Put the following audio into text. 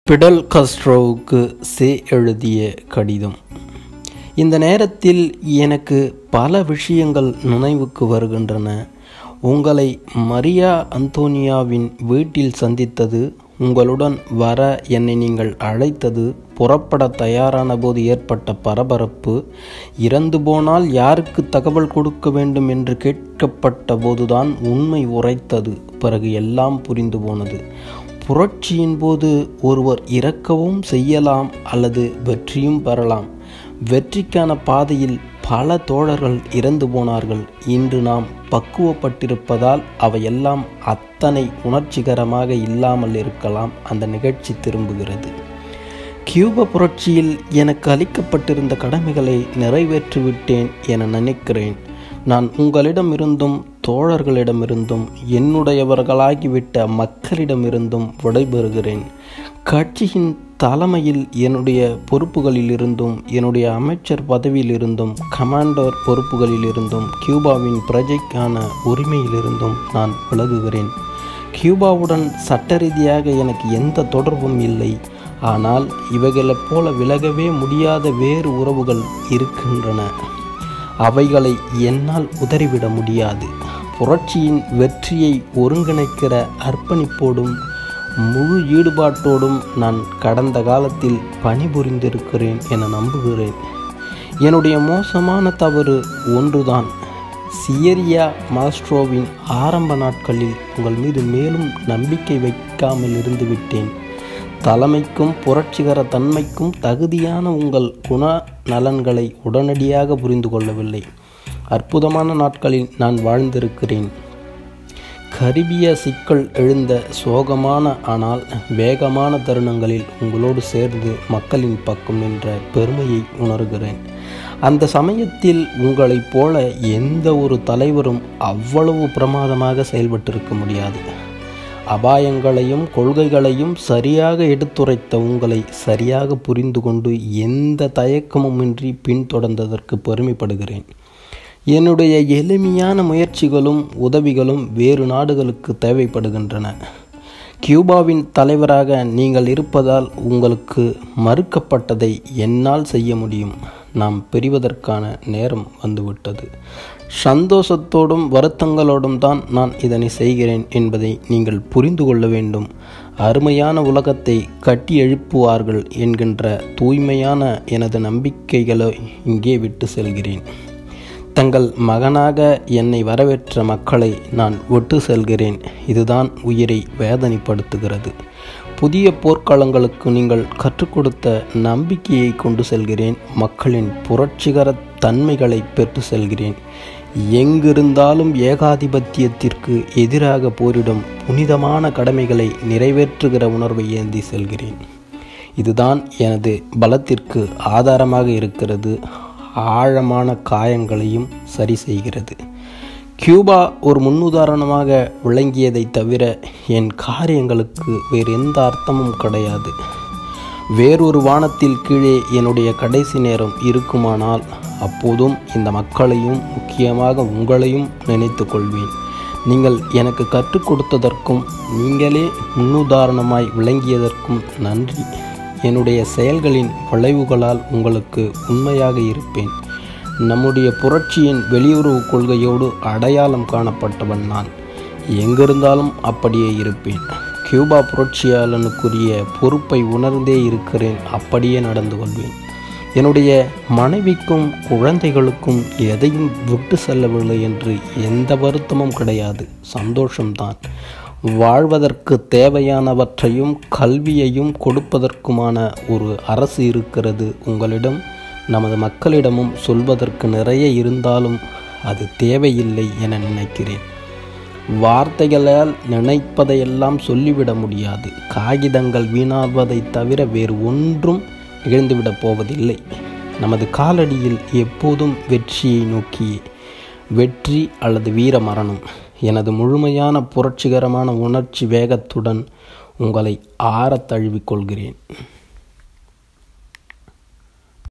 Fidel கஸ்ட்ரோவுக்கு சே எழுதிய கடிதம் இந்த நேரத்தில் எனக்கு பல விஷயங்கள் நினைவுக்கு வருகின்றன உங்களை மரியா அந்தோனியாவின் வீட்டில் சந்தித்தது உங்களுடன் வர என்னை நீங்கள் அழைத்தது புறப்பட தயாரான போது ஏற்பட்ட பரபரப்பு இறந்து போனால் யாருக்கு தகவல் கொடுக்க வேண்டும் என்று கேட்கப்பட்ட போதுதான் உண்மை உரைத்தது பிறகு எல்லாம் புரிந்து போனது புரட்சியின் போது ஒருவர் இறக்கவும் செய்யலாம் அல்லது வெற்றியும் பெறலாம் வெற்றிக்கான பாதையில் பல தோழர்கள் இறந்து போனார்கள் இன்று நாம் பக்குவப்பட்டிருப்பதால் அவையெல்லாம் அத்தனை உணர்ச்சிகரமாக இல்லாமல் இருக்கலாம் அந்த நிகழ்ச்சி திரும்புகிறது கியூப புரட்சியில் எனக்கு அளிக்கப்பட்டிருந்த கடமைகளை நிறைவேற்றிவிட்டேன் என நினைக்கிறேன் நான் உங்களிடமிருந்தும் தோழர்களிடமிருந்தும் என்னுடையவர்களாகிவிட்ட மக்களிடமிருந்தும் விடைபெறுகிறேன் கட்சியின் தலைமையில் என்னுடைய பொறுப்புகளிலிருந்தும் என்னுடைய அமைச்சர் பதவியிலிருந்தும் கமாண்டர் பொறுப்புகளிலிருந்தும் கியூபாவின் பிரஜைக்கான உரிமையிலிருந்தும் நான் விலகுகிறேன் கியூபாவுடன் சட்ட ரீதியாக எனக்கு எந்த தொடர்பும் இல்லை ஆனால் இவைகளைப் போல விலகவே முடியாத வேறு உறவுகள் இருக்கின்றன அவைகளை என்னால் உதறிவிட முடியாது புரட்சியின் வெற்றியை ஒருங்கிணைக்கிற அர்ப்பணிப்போடும் முழு ஈடுபாட்டோடும் நான் கடந்த காலத்தில் பணிபுரிந்திருக்கிறேன் என நம்புகிறேன் என்னுடைய மோசமான தவறு ஒன்றுதான் சியரியா மாஸ்ட்ரோவின் ஆரம்ப நாட்களில் உங்கள் மீது மேலும் நம்பிக்கை வைக்காமல் இருந்து விட்டேன் தலைமைக்கும் புரட்சிகர தன்மைக்கும் தகுதியான உங்கள் குண நலன்களை உடனடியாக புரிந்து கொள்ளவில்லை அற்புதமான நாட்களில் நான் வாழ்ந்திருக்கிறேன் கரிபிய சிக்கல் எழுந்த சோகமான ஆனால் வேகமான தருணங்களில் உங்களோடு சேர்ந்து மக்களின் பக்கம் நின்ற பெருமையை உணர்கிறேன் அந்த சமயத்தில் உங்களைப் போல எந்த ஒரு தலைவரும் அவ்வளவு பிரமாதமாக செயல்பட்டிருக்க முடியாது அபாயங்களையும் கொள்கைகளையும் சரியாக எடுத்துரைத்த உங்களை சரியாக புரிந்து கொண்டு எந்த தயக்கமுமின்றி பின்தொடர்ந்ததற்கு பெருமைப்படுகிறேன் என்னுடைய எளிமையான முயற்சிகளும் உதவிகளும் வேறு நாடுகளுக்கு தேவைப்படுகின்றன கியூபாவின் தலைவராக நீங்கள் இருப்பதால் உங்களுக்கு மறுக்கப்பட்டதை என்னால் செய்ய முடியும் நாம் பிரிவதற்கான நேரம் வந்துவிட்டது சந்தோஷத்தோடும் வருத்தங்களோடும் தான் நான் இதனை செய்கிறேன் என்பதை நீங்கள் புரிந்து கொள்ள வேண்டும் அருமையான உலகத்தை கட்டி எழுப்புவார்கள் என்கின்ற தூய்மையான எனது நம்பிக்கைகளை இங்கே விட்டு செல்கிறேன் தங்கள் மகனாக என்னை வரவேற்ற மக்களை நான் விட்டு செல்கிறேன் இதுதான் உயிரை வேதனைப்படுத்துகிறது புதிய போர்க்களங்களுக்கு நீங்கள் கற்றுக் கொடுத்த நம்பிக்கையை கொண்டு செல்கிறேன் மக்களின் புரட்சிகர தன்மைகளை பெற்று செல்கிறேன் எங்கிருந்தாலும் ஏகாதிபத்தியத்திற்கு எதிராக போரிடும் புனிதமான கடமைகளை நிறைவேற்றுகிற உணர்வை ஏந்தி செல்கிறேன் இதுதான் எனது பலத்திற்கு ஆதாரமாக இருக்கிறது ஆழமான காயங்களையும் சரி செய்கிறது கியூபா ஒரு முன்னுதாரணமாக விளங்கியதை தவிர என் காரியங்களுக்கு வேறு எந்த அர்த்தமும் கிடையாது வேறொரு வானத்தில் கீழே என்னுடைய கடைசி நேரம் இருக்குமானால் அப்போதும் இந்த மக்களையும் முக்கியமாக உங்களையும் நினைத்து கொள்வேன் நீங்கள் எனக்கு கற்றுக் கொடுத்ததற்கும் நீங்களே முன்னுதாரணமாய் விளங்கியதற்கும் நன்றி என்னுடைய செயல்களின் விளைவுகளால் உங்களுக்கு உண்மையாக இருப்பேன் நம்முடைய புரட்சியின் வெளியுறவு கொள்கையோடு அடையாளம் காணப்பட்டவன் நான் எங்கிருந்தாலும் அப்படியே இருப்பேன் கியூபா புரட்சியாளனுக்குரிய பொறுப்பை உணர்ந்தே இருக்கிறேன் அப்படியே நடந்து கொள்வேன் என்னுடைய மனைவிக்கும் குழந்தைகளுக்கும் எதையும் விட்டு செல்லவில்லை என்று எந்த வருத்தமும் கிடையாது சந்தோஷம்தான் வாழ்வதற்கு தேவையானவற்றையும் கல்வியையும் கொடுப்பதற்குமான ஒரு அரசு இருக்கிறது உங்களிடம் நமது மக்களிடமும் சொல்வதற்கு நிறைய இருந்தாலும் அது தேவையில்லை என நினைக்கிறேன் வார்த்தைகளால் நினைப்பதையெல்லாம் சொல்லிவிட முடியாது காகிதங்கள் வீணாவதை தவிர வேறு ஒன்றும் நிகழ்ந்துவிடப் போவதில்லை நமது காலடியில் எப்போதும் வெற்றியை நோக்கி வெற்றி அல்லது வீர மரணம் எனது முழுமையான புரட்சிகரமான உணர்ச்சி வேகத்துடன் உங்களை ஆறத் தழுவிக்கொள்கிறேன்